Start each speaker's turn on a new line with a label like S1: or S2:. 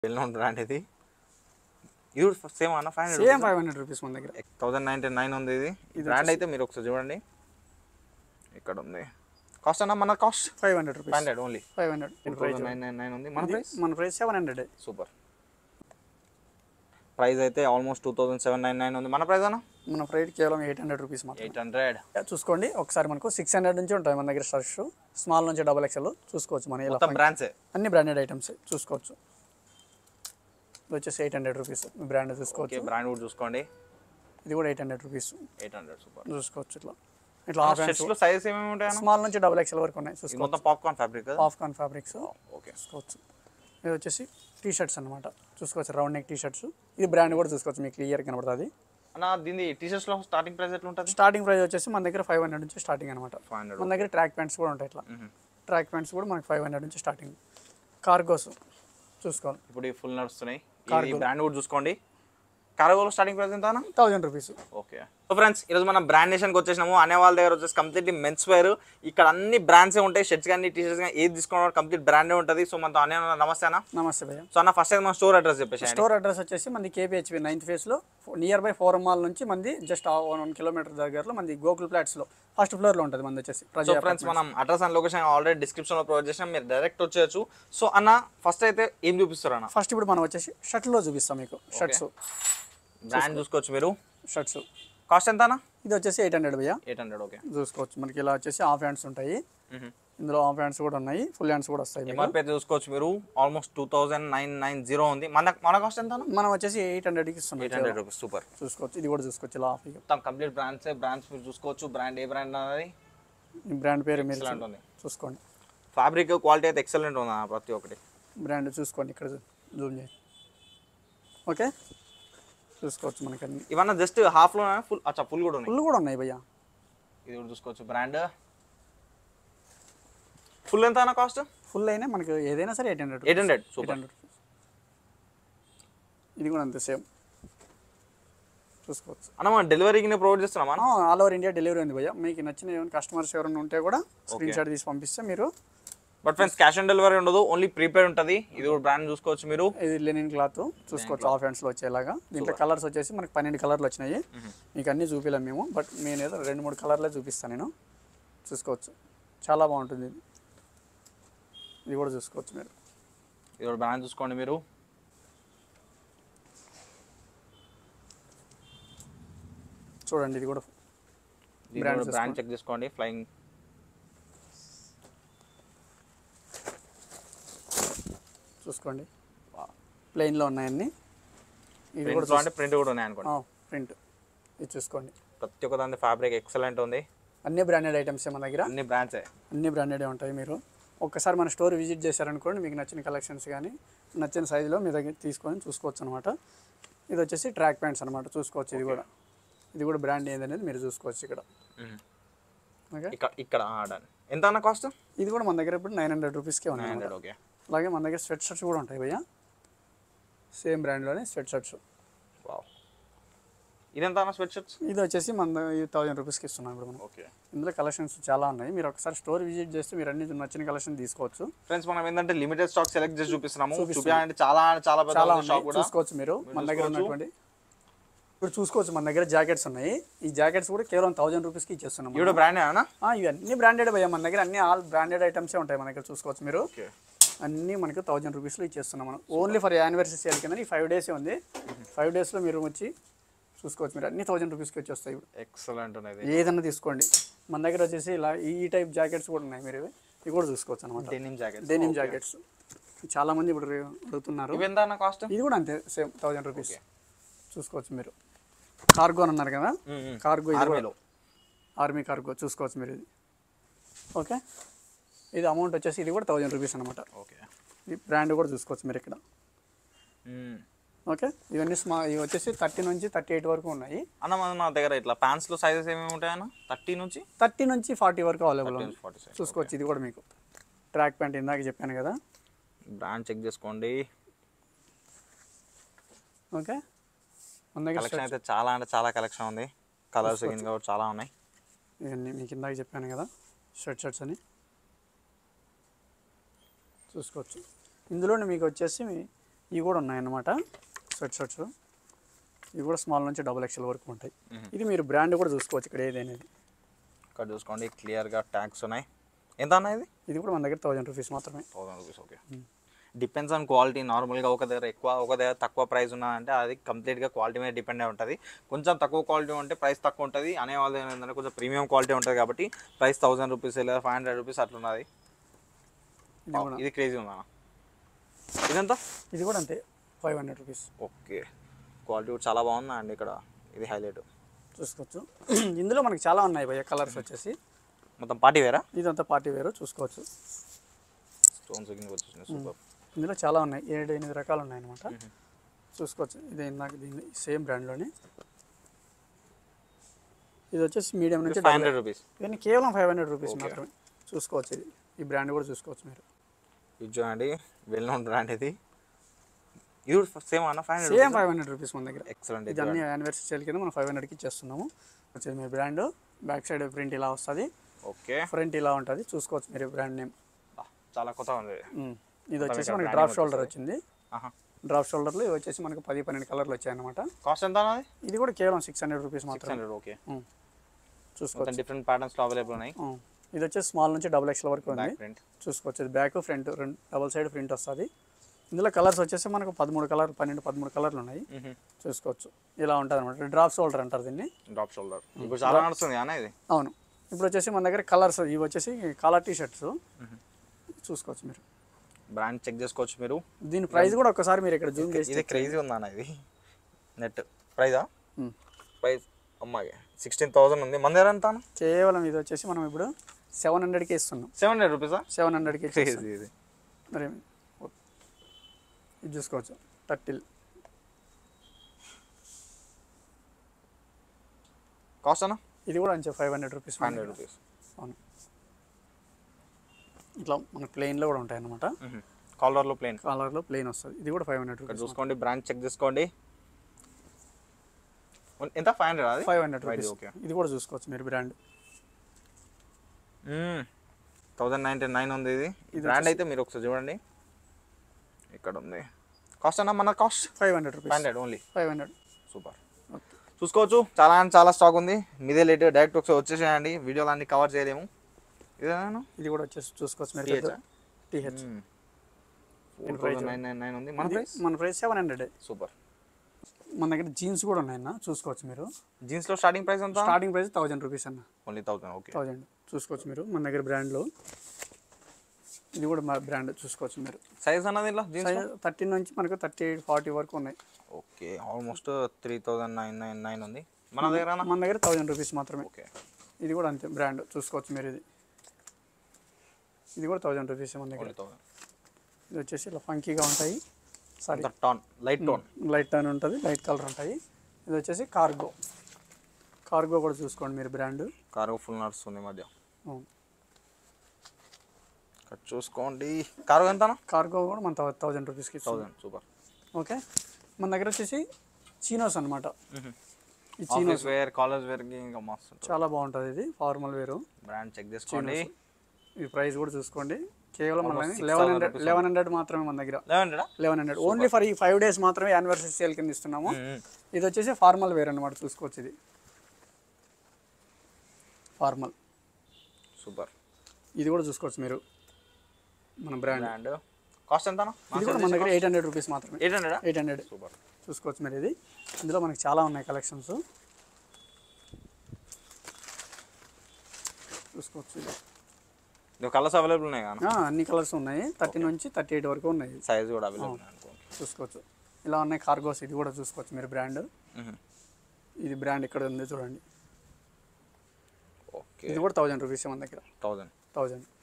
S1: వెళ్ళిన బ్రాండ్ ఇది ఇది సేమ్ అన్న five
S2: same
S1: hundred
S2: five hundred rupees మన దగ్గర
S1: థౌసండ్ నైన్టీ నైన్ ఉంది ఇది బ్రాండ్ అయితే మీరు ఒకసారి చూడండి ఇక్కడ ఉంది కాస్ట్ అన్న మన cost
S2: five hundred
S1: five
S2: rupees
S1: hundred only
S2: five hundred
S1: thousand nine nine nine ఉంది మన ప్రైస్
S2: మన price seven hundred
S1: super price అయితే almost two thousand seven nine nine ఉంది మన ప్రైస్ అన్న
S2: మన ప్రైస్ కేవలం ఎయిట్ హండ్రెడ్ రూపీస్ మాత్రం
S1: ఎయిట్ హండ్రెడ్
S2: చూసుకోండి ఒకసారి మనకు సిక్స్ హండ్రెడ్ నుంచి ఉంటాయి మన దగ్గర షర్ట్స్ స్మాల్ నుంచి డబల్ ఎక్స్ఎల్ చూసుకోవచ్చు మన ఇలా
S1: మొత్తం బ్రాండ్సే
S2: అన్ని బ్రాండెడ్ ఐటమ్స్ చూసుకోవచ్చు ఇది వచ్చేసి ఎయిట్ హండ్రెడ్ రూపీస్ బ్రాండ్ చూసుకోవచ్చు
S1: ఓకే బ్రాండ్ కూడా చూసుకోండి
S2: ఇది కూడా eight hundred rupees
S1: eight hundred super
S2: చూసుకోవచ్చు ఇట్లా ఇట్లా హాఫ్ హ్యాండ్స్
S1: షర్ట్స్లో సైజెస్ ఏమేమి ఉంటాయి
S2: స్మాల్ నుంచి డబల్ ఎక్స్ఎల్ వరకు ఉన్నాయి
S1: ఇది
S2: చూసుకోవచ్చు
S1: మొత్తం పాప్కార్న్ ఫ్యాబ్రిక్ కదా
S2: పాప్కార్న్ ఫ్యాబ్రిక్స్
S1: ఓకే
S2: చూసుకోవచ్చు ఇది వచ్చేసి టీ షర్ట్స్ అనమాట చూసుకోవచ్చు రౌండ్ నెక్ టీ షర్ట్స్ ఇది బ్రాండ్ కూడా చూసుకోవచ్చు మీకు క్లియర్ కనబడుతుంది
S1: అన్న దీని టీషర్ట్స్లో స్టార్టింగ్ ప్రైస్ ఎట్లా ఉంటుంది
S2: స్టార్టింగ్ ప్రైస్ వచ్చేసి మన దగ్గర ఫైవ్ హండ్రెడ్ నుంచి స్టార్టింగ్ అనమాట
S1: ఫైవ్ హండ్రెడ్
S2: మన దగ్గర ట్రాక్ ప్యాంట్స్ కూడా ఉంటాయి ఇట్లా ట్రాక్ ప్యాంట్స్ కూడా మనకి ఫైవ్ హండ్రెడ్ నుంచి స్టార్టింగ్ కార్గోస్ చూసుకోవాలి
S1: ఇప్పుడు ఈ ఫుల్ నడుస్తున్నాయి ఈ బ్రాండ్ కూడా చూసుకోండి కార్గోలో స్టార్టింగ్ ప్రైస్ ఎంత అన్న
S2: thousand rupees
S1: okay so friends ఈరోజు మనం బ్రాండ్ నేషన్కి వచ్చేసినాము అనే వాళ్ళ దగ్గర వచ్చేసి కంప్లీట్లీ మెన్స్ వేర్ ఇక్కడ అన్ని బ్రాండ్స్ ఉంటాయి షర్ట్స్ కానీ టీ షర్ట్స్ కానీ ఏది తీసుకున్నా కంప్లీట్ బ్రాండే ఉంటుంది సో మనతో అనే నమస్తే అన్న
S2: నమస్తే భయ్య
S1: సో అన్న ఫస్ట్ అయితే మన స్టోర్ అడ్రస్ చెప్పేసి
S2: స్టోర్ అడ్రస్ వచ్చేసి మనది కేపీహెచ్పి నైన్త్ ఫేస్లో నియర్ బై ఫోరం మాల్ నుంచి మంది జస్ట్ వన్ వన్ కిలోమీటర్ దగ్గరలో మంది గోకుల్ ఫ్లాట్స్లో ఫస్ట్ ఫ్లోర్లో ఉంటుంది మంది వచ్చేసి
S1: సో
S2: ప్రజా
S1: ఫ్రెండ్స్ మనం అడ్రస్ అండ్ లొకేషన్ ఆల్రెడీ డిస్క్రిప్షన్లో ప్రొవైడ్ చేసినాం మీరు డైరెక్ట్ వచ్చేయచ్చు సో అన్న ఫస్ట్ అయితే ఏం చూపిస్తారు అన్న
S2: ఫస్ట్ ఇప్పుడు మనం వచ్చేసి షర్ట్లో చూపిస్తాం మీకు షర్ట్స్
S1: బ్రాండ్ చూసుకోవచ్చు మీరు
S2: షర్ట్స్
S1: కాస్ట్ ఎంత అన్న
S2: ఇది వచ్చేసి ఎయిట్ హండ్రెడ్ భయ్య
S1: ఎయిట్ హండ్రెడ్ ఓకే
S2: చూసుకోవచ్చు మనకి ఇలా వచ్చేసి హాఫ్ హ్యాండ్స్ ఉంటాయి ఇందులో హాఫ్ హ్యాండ్స్ కూడా ఉన్నాయి ఫుల్ హ్యాండ్స్ కూడా వస్తాయి మీకు.
S1: ఎంఆర్పీ అయితే చూసుకోవచ్చు మీరు almost two thousand nine nine zero ఉంది మన మన కాస్ట్ ఎంత అన్న
S2: మనం వచ్చేసి ఎయిట్ హండ్రెడ్కి
S1: ఎయిట్
S2: ఇస్తున్నాం
S1: హండ్రెడ్ రూపీస్ సూపర్
S2: చూసుకోవచ్చు ఇది కూడా చూసుకోవచ్చు ఇలా హాఫ్
S1: మొత్తం కంప్లీట్ బ్రాండ్స్ బ్రాండ్స్ మీరు చూసుకోవచ్చు బ్రాండ్ ఏ బ్రాండ్ అనేది
S2: ఈ బ్రాండ్ పేరు మీరు
S1: ఎక్సలెంట్ ఉంది
S2: చూసుకోండి
S1: ఫ్యాబ్రిక్ క్వాలిటీ అయితే ఎక్సలెంట్ ఉంది అన్న ప్రతి ఒక్కటి
S2: బ్రాండ్ చూసుకోండి ఇక్కడ జూమ్ చేయండి ఓకే చూసుకోవచ్చు మనకి అన్ని
S1: ఇవన్నీ జస్ట్ హాఫ్లో ఫుల్ అచ్చా ఫుల్ కూడా ఉన్నాయి
S2: ఫుల్ కూడా ఉన్నాయి భయ్య
S1: ఇది కూడా చూసుకోవచ్చు బ్రాండ్ ఫుల్ ఎంత అన్న కాస్ట్
S2: ఫుల్ అయినా మనకి ఏదైనా సరే eight hundred
S1: eight hundred
S2: eight
S1: super
S2: hundred ఇది కూడా అంతే సేమ్ చూసుకోవచ్చు
S1: అన్న మనం డెలివరీకి ప్రొవైడ్ చేస్తున్నామా అన్న?
S2: ఆల్ ఓవర్ ఇండియా డెలివరీ ఉంది భయ్య మీకు నచ్చిన ఏమైనా కస్టమర్స్ ఎవరైనా ఉంటే కూడా స్క్రీన్ షాట్ తీసి పంపిస్తే మీరు
S1: but friends cash on delivery ఉండదు ఓన్లీ ప్రీపేడ్ ఉంటుంది ఇది కూడా బ్రాండ్ చూసుకోవచ్చు మీరు
S2: ఇది లెనిన్ క్లాత్ చూసుకోవచ్చు ఆఫ్ హ్యాండ్స్లో వచ్చేలాగా దీంట్లో కలర్స్ వచ్చేసి మనకి పన్నెండు కలర్లు వచ్చినాయి మీకు అన్నీ చూపించలేము మేము బట్ నేను ఏదో రెండు మూడు కలర్లే చూపిస్తాను నేను చూసుకోవచ్చు చాలా బాగుంటుంది ఇది ఇది కూడా చూసుకోవచ్చు మీరు
S1: ఇది కూడా బ్రాండ్ చూసుకోండి మీరు
S2: చూడండి ఇది కూడా
S1: ఇది
S2: Brand
S1: కూడా బ్రాండ్ చెక్ చేసుకోండి ఫ్లయింగ్
S2: చూసుకోండి ప్లెయిన్లో ఉన్నాయన్నీ ఇది కూడా
S1: అంటే ప్రింట్ కూడా ఉన్నాయి అనుకోండి
S2: ప్రింట్ ఇది చూసుకోండి
S1: ప్రతి ఒక్క దాని ఫ్యాబ్రిక్ ఎక్సలెంట్ ఉంది
S2: అన్ని బ్రాండెడ్ ఐటమ్స్ మన దగ్గర
S1: అన్ని బ్రాండ్సే
S2: అన్ని బ్రాండెడ్ ఉంటాయి మీరు ఒక్కసారి మన స్టోర్ విజిట్ చేశారనుకోండి మీకు నచ్చిన కలెక్షన్స్ కానీ నచ్చిన సైజులో మీ దగ్గర తీసుకొని చూసుకోవచ్చు అనమాట ఇది వచ్చేసి ట్రాక్ ప్యాంట్స్ అనమాట చూసుకోవచ్చు ఇది కూడా ఇది కూడా బ్రాండ్ ఏందనేది మీరు చూసుకోవచ్చు ఇక్కడ ఓకే
S1: ఇక్కడ ఇక్కడ డన్ ఎంత అన్న కాస్ట్
S2: ఇది కూడా మన దగ్గర ఇప్పుడు నైన్ హండ్రెడ్ రూపీస్కే ఉన్నాయి
S1: నైన్
S2: అన్నమాట.
S1: హండ్రెడ్ ఓకే
S2: అలాగే మన దగ్గర స్వెట్ షర్ట్స్ కూడా ఉంటాయి భయ్య సేమ్ బ్రాండ్లోనే స్వెట్ షర్ట్స్
S1: వావ్ ఇదెంత అన్న స్వెట్ షర్ట్స్
S2: ఇది వచ్చేసి మన థౌజండ్ రూపీస్కి ఇస్తున్నాం ఇప్పుడు మనం
S1: ఓకే
S2: ఇందులో కలెక్షన్స్ చాలా ఉన్నాయి మీరు ఒకసారి స్టోర్ విజిట్ చేస్తే మీరు అన్ని నచ్చిన కలెక్షన్ తీసుకోవచ్చు
S1: ఫ్రెండ్స్ మనం ఏంటంటే లిమిటెడ్ స్టాక్ సెలెక్ట్ చేసి చూపిస్తున్నాము చూపించాలంటే చాలా చాలా పెద్ద
S2: చాలా
S1: షాప్
S2: ఉన్నాయి
S1: కూడా
S2: చూసుకోవచ్చు మీరు మన దగ్గర ఉన్నటువంటి ఇప్పుడు చూసుకోవచ్చు మన దగ్గర జాకెట్స్ ఉన్నాయి ఈ జాకెట్స్ కూడా కేవలం థౌజండ్ రూపీస్కి ఇచ్చేస్తున్నాం
S1: ఇవి బ్రాండ్ అన్న
S2: ఆ, ఇవన్నీ బ్రాండెడ్ భయ్యా మన దగ్గర అన్ని ఆల్ బ్రాండెడ్ ఐటమ్సే ఉంటాయి మన దగ్గర చూసుకోవచ్చు మీరు
S1: ఓకే
S2: అన్నీ మనకి థౌజండ్ రూపీస్లో ఇచ్చేస్తున్నాం మనం ఓన్లీ ఫర్ యానివర్సరీ సేల్ కింద ఈ ఫైవ్ డేసే ఉంది ఫైవ్ డేస్లో మీరు వచ్చి చూసుకోవచ్చు మీరు అన్ని థౌజండ్ రూపీస్కి వచ్చేస్తాయి ఇప్పుడు
S1: ఎక్సలెంట్ ఉన్నది
S2: ఏదన్నా తీసుకోండి మన దగ్గర వచ్చేసి ఇలా ఈ టైప్ జాకెట్స్ కూడా ఉన్నాయి మీరు ఇవి ఇవి కూడా చూసుకోవచ్చు అనమాట
S1: డెనిమ్ జాకెట్
S2: డెనిమ్ జాకెట్స్ చాలా మంది ఇప్పుడు అడుగుతున్నారు
S1: ఇవి ఎంత అన్న కాస్ట్
S2: ఇది కూడా అంతే సేమ్ థౌజండ్ రూపీస్ చూసుకోవచ్చు మీరు కార్గో అని అన్నారు కదా కార్గో ఇది కూడా
S1: ఆర్మీలో
S2: ఆర్మీ కార్గో చూసుకోవచ్చు మీరు ఇది ఓకే ఇది అమౌంట్ వచ్చేసి ఇది కూడా థౌజండ్ రూపీస్ అనమాట
S1: ఓకే
S2: ఈ బ్రాండ్ కూడా చూసుకోవచ్చు మీరు ఇక్కడ ఓకే ఇవన్నీ స్మా ఇవి వచ్చేసి థర్టీ నుంచి థర్టీ ఎయిట్ వరకు ఉన్నాయి
S1: అన్న మన నా దగ్గర ఇట్లా pants లో సైజెస్ ఏమేమి ఉంటాయన్న థర్టీ నుంచి
S2: థర్టీ నుంచి ఫార్టీ వరకు అవైలబుల్ ఉంది
S1: ఫార్టీ సైజ్
S2: చూసుకోవచ్చు ఇది కూడా మీకు ట్రాక్ ప్యాంట్ ఇందాక చెప్పాను కదా
S1: బ్రాండ్ చెక్ చేసుకోండి
S2: ఓకే మన దగ్గర
S1: కలెక్షన్ అయితే చాలా అంటే చాలా కలెక్షన్ ఉంది కలర్స్ ఇంకా కూడా చాలా ఉన్నాయి
S2: ఇవన్నీ మీకు ఇందాక చెప్పాను కదా షర్ట్ షర్ట్స్ అని చూసుకోవచ్చు ఇందులోనే మీకు వచ్చేసి మీ ఇవి కూడా ఉన్నాయన్నమాట స్వెట్ షర్ట్స్ ఇవి కూడా స్మాల్ నుంచి డబుల్ ఎక్స్ఎల్ వరకు ఉంటాయి ఇది మీరు బ్రాండ్ కూడా చూసుకోవచ్చు ఇక్కడ ఏదైనది
S1: ఇక్కడ చూసుకోండి క్లియర్గా ట్యాక్స్ ఉన్నాయి ఎంత అన్న ఇది
S2: ఇది కూడా మన దగ్గర థౌజండ్ రూపీస్ మాత్రమే
S1: thousand rupees okay depends on quality నార్మల్గా ఒక దగ్గర ఎక్కువ ఒక దగ్గర తక్కువ ప్రైస్ ఉన్నదంటే అది కంప్లీట్గా క్వాలిటీ మీద డిపెండ్ అయి ఉంటుంది కొంచెం తక్కువ క్వాలిటీ ఉంటే ప్రైస్ తక్కువ ఉంటుంది అనే వాళ్ళు ఏంటంటే కొంచెం ప్రీమియం క్వాలిటీ ఉంటుంది కాబట్టి ప్రైస్ థౌసండ్ రూపీస్ లేదా ఫైవ్ హండ్రెడ్ రూపీస్ అట్లున్నది
S2: ఇది కూడా
S1: ఇది క్రేజీ ఉందా ఇదంతా
S2: ఇది కూడా అంతే five hundred rupees
S1: okay quality కూడా చాలా బాగుందా అండి ఇక్కడ ఇది హైలైట్
S2: చూసుకోవచ్చు ఇందులో మనకి చాలా ఉన్నాయి భయ్య కలర్స్ వచ్చేసి
S1: మొత్తం పార్టీ వేరా
S2: ఇదంతా పార్టీ వేరు చూసుకోవచ్చు
S1: స్టోన్స్ కింద వచ్చేసింది సూపర్
S2: ఇందులో చాలా ఉన్నాయి ఏడు ఎనిమిది రకాలు ఉన్నాయి అనమాట చూసుకోవచ్చు ఇది నాకు దీని సేమ్ బ్రాండ్లోని ఇది వచ్చేసి మీడియం నుంచి
S1: ఫైవ్ హండ్రెడ్ రూపీస్
S2: ఇవన్నీ కేవలం ఫైవ్ హండ్రెడ్ రూపీస్ మాత్రమే చూసుకోవచ్చు ఇది ఈ బ్రాండ్ కూడా చూసుకోవచ్చు మీరు
S1: ఇది చూడండి వెల్ నోన్ బ్రాండ్ ఇది ఇది సేమ్ అన్న five hundred
S2: same five hundred rupees మన దగ్గర
S1: ఎక్సలెంట్
S2: ఇది అన్ని యానివర్సరీ సేల్ కింద మనం ఫైవ్ హండ్రెడ్కి ఇచ్చేస్తున్నాము వచ్చేది మీ బ్రాండ్ బ్యాక్ సైడ్ ప్రింట్ ఇలా వస్తుంది
S1: ఓకే
S2: ఫ్రంట్ ఇలా ఉంటుంది చూసుకోవచ్చు మీరు బ్రాండ్ నేమ్
S1: చాలా కొత్తగా ఉంది
S2: ఇది వచ్చేసి మనకి డ్రాప్ షోల్డర్ వచ్చింది
S1: ఆహా
S2: డ్రాప్ షోల్డర్లో ఇవి వచ్చేసి మనకి పది పన్నెండు కలర్లు వచ్చాయి అనమాట
S1: కాస్ట్ ఎంత అన్నది
S2: ఇది కూడా కేవలం సిక్స్ హండ్రెడ్ రూపీస్
S1: సిక్స్
S2: మాత్రమే
S1: హండ్రెడ్ ఓకే
S2: ఉమ్. చూసుకోవచ్చు
S1: మొత్తం డిఫరెంట్ ప్యాటర్న్స్లో అవైలబుల్ ఉన్నాయి
S2: ఉమ్. ఇది వచ్చేసి స్మాల్ నుంచి డబుల్ ఎక్స్ఎల్ వరకు ఉంది
S1: బ్యాక్ ప్రింట్
S2: చూసుకోవచ్చు ఇది బ్యాక్ ఫ్రంట్ రెండు డబుల్ సైడ్ ప్రింట్ వస్తుంది ఇందులో కలర్స్ వచ్చేసి మనకు పదమూడు కలర్ పన్నెండు పదమూడు కలర్లు ఉన్నాయి చూసుకోవచ్చు ఇలా ఉంటుంది అనమాట డ్రాప్ షోల్డర్ అంటారు దీన్ని
S1: డ్రాప్ షోల్డర్ ఇప్పుడు చాలా నడుస్తుంది అన్న ఇది
S2: అవును ఇప్పుడు వచ్చేసి మన దగ్గర కలర్స్ ఇవి వచ్చేసి కలర్ టీ షర్ట్స్ చూసుకోవచ్చు మీరు
S1: బ్రాండ్ చెక్ చేసుకోవచ్చు మీరు
S2: దీని ప్రైస్ కూడా ఒకసారి మీరు ఇక్కడ జూమ్ చేసి
S1: ఇది క్రేజీ ఉందా అన్న ఇది నెట్ ప్రైజా
S2: ఉమ్.
S1: ప్రైస్ అమ్మాయి సిక్స్టీన్ థౌసండ్ ఉంది మన దగ్గర ఎంత
S2: కేవలం ఇది వచ్చేసి మనం ఇప్పుడు సెవెన్ హండ్రెడ్కి ఇస్తున్నాం
S1: సెవెన్ హండ్రెడ్ రూపీసా
S2: సెవెన్ హండ్రెడ్కి ఇచ్చేస్తాం
S1: క్రేజీ ఇది
S2: మరి ఇది చూసుకోవచ్చు టర్టిల్
S1: కాస్ట్ అన్న
S2: ఇది కూడా అంచే five hundred rupees
S1: five hundred rupees
S2: అవును ఇట్లా మన ప్లెయిన్లో కూడా ఉంటాయి అన్నమాట
S1: కాలర్లో ప్లేన్
S2: కలర్లో ప్లెయిన్ వస్తుంది ఇది కూడా ఫైవ్ హండ్రెడ్
S1: ఇక్కడ
S2: రూపీస్
S1: చూసుకోండి బ్రాండ్ చెక్ చేసుకోండి ఎంత ఫైవ్ హండ్రెడ్ అది
S2: five hundred
S1: Right,
S2: rupees
S1: okay.
S2: ఇది కూడా చూసుకోవచ్చు మీరు బ్రాండ్
S1: థౌజండ్ నైంటీ నైన్ ఉంది ఇది బ్రాండ్ అయితే మీరు ఒకసారి చూడండి ఇక్కడ ఉంది కాస్ట్ అన్న మన cost
S2: five hundred
S1: five
S2: rupees
S1: hundred only
S2: five hundred
S1: super చూసుకోవచ్చు చాలా అంటే చాలా స్టాక్ ఉంది మీదే లేట్ డైరెక్ట్ ఒకసారి వచ్చేసేయండి వీడియోలు అన్ని కవర్ చేయలేము ఇదేనా
S2: ఇది కూడా వచ్చేసి చూసుకోవచ్చు మీరు
S1: TH ఆ?
S2: TH
S1: four thousand nine nine nine ఉంది మన ప్రైస్
S2: మన ప్రైస్ సెవెన్ హండ్రెడ్
S1: సూపర్
S2: మన దగ్గర జీన్స్ కూడా ఉన్నాయన్న చూసుకోవచ్చు మీరు
S1: జీన్స్లో స్టార్టింగ్ ప్రైస్ ఎంత
S2: స్టార్టింగ్ ప్రైస్ థౌజండ్ రూపీస్ అన్న
S1: ఓన్లీ థౌసండ్ ఓకే
S2: థౌజండ్ చూసుకోవచ్చు మీరు మన దగ్గర బ్రాండ్లో ఇది కూడా మా బ్రాండ్ చూసుకోవచ్చు మీరు
S1: సైజ్ అన్నది ఇలా జీన్స్
S2: సైజ్ థర్టీన్ నుంచి మనకు థర్టీ ఎయిట్ ఫార్టీ వరకు ఉన్నాయి
S1: okay almost three thousand nine nine nine ఉంది మన దగ్గర
S2: మన దగ్గర థౌజండ్ రూపీస్ మాత్రమే
S1: ఓకే
S2: ఇది కూడా అంతే బ్రాండ్ చూసుకోవచ్చు మీరు ఇది ఇది కూడా థౌజండ్ రూపీస్ మన దగ్గర
S1: ఓన్లీ థౌసండ్
S2: ఇది వచ్చేసి ఇలా ఫంకీగా ఉంటాయి sorry
S1: tone light tone
S2: light turn ఉంటుంది లైట్ కలర్ ఉంటాయి ఇది వచ్చేసి కార్గో కార్గో కూడా చూసుకోండి మీరు బ్రాండ్
S1: కారు ఫుల్ నడుస్తుంది ఈ మధ్య ఇక్కడ చూసుకోండి కారు ఎంత
S2: కార్గో కూడా మన థౌజండ్ రూపీస్కి ఇస్తాం
S1: థౌసండ్ సూపర్
S2: ఓకే మన దగ్గర వచ్చేసి చీనోస్ అనమాట ఈ చీనోస్
S1: ఆఫీస్ వేర్ కాలేజ్ వేర్కి ఇంకా మస్తు
S2: చాలా బాగుంటుంది ఇది ఫార్మల్ వేరు
S1: బ్రాండ్ చెక్ చేసుకోండి
S2: ఈ ప్రైస్ కూడా చూసుకోండి కేవలం మన లెవెన్ హండ్రెడ్ లెవెన్ హండ్రెడ్ మాత్రమే మన దగ్గర
S1: లెవెన్ హండ్రెడా
S2: లెవెన్ హండ్రెడ్ ఓన్లీ ఫర్ ఈ ఫైవ్ డేస్ మాత్రమే యానివర్సరీ సేల్ కింద ఇస్తున్నాము ఇది వచ్చేసి ఫార్మల్ వేర్ అనమాట చూసుకోవచ్చు ఇది ఫార్మల్
S1: సూపర్
S2: ఇది కూడా చూసుకోవచ్చు మీరు మన బ్రాండ్
S1: బ్రాండ్ కాస్ట్ ఎంత
S2: ఇది కూడా మన దగ్గర ఎయిట్ హండ్రెడ్ రూపీస్ మాత్రమే
S1: ఎయిట్ హండ్రెడా
S2: ఎయిట్ హండ్రెడ్
S1: సూపర్
S2: చూసుకోవచ్చు మీరు ఇది ఇందులో మనకి చాలా ఉన్నాయి కలెక్షన్స్ చూసుకోవచ్చు ఇది.
S1: ఇది కలర్స్ అవైలబుల్ ఉన్నాయి కానీ
S2: ఆ, అన్ని కలర్స్ ఉన్నాయి థర్టీ నుంచి థర్టీ ఎయిట్ వరకు ఉన్నాయి
S1: సైజ్ కూడా అవైలబుల్ అనుకోండి
S2: చూసుకోవచ్చు ఇలా ఉన్నాయి కార్గోస్ ఇది కూడా చూసుకోవచ్చు మీరు బ్రాండ్ ఇది బ్రాండ్ ఇక్కడ ఉంది చూడండి
S1: ఓకే
S2: ఇది కూడా థౌజండ్ రూపీస్ మన దగ్గర
S1: థౌసండ్
S2: థౌజండ్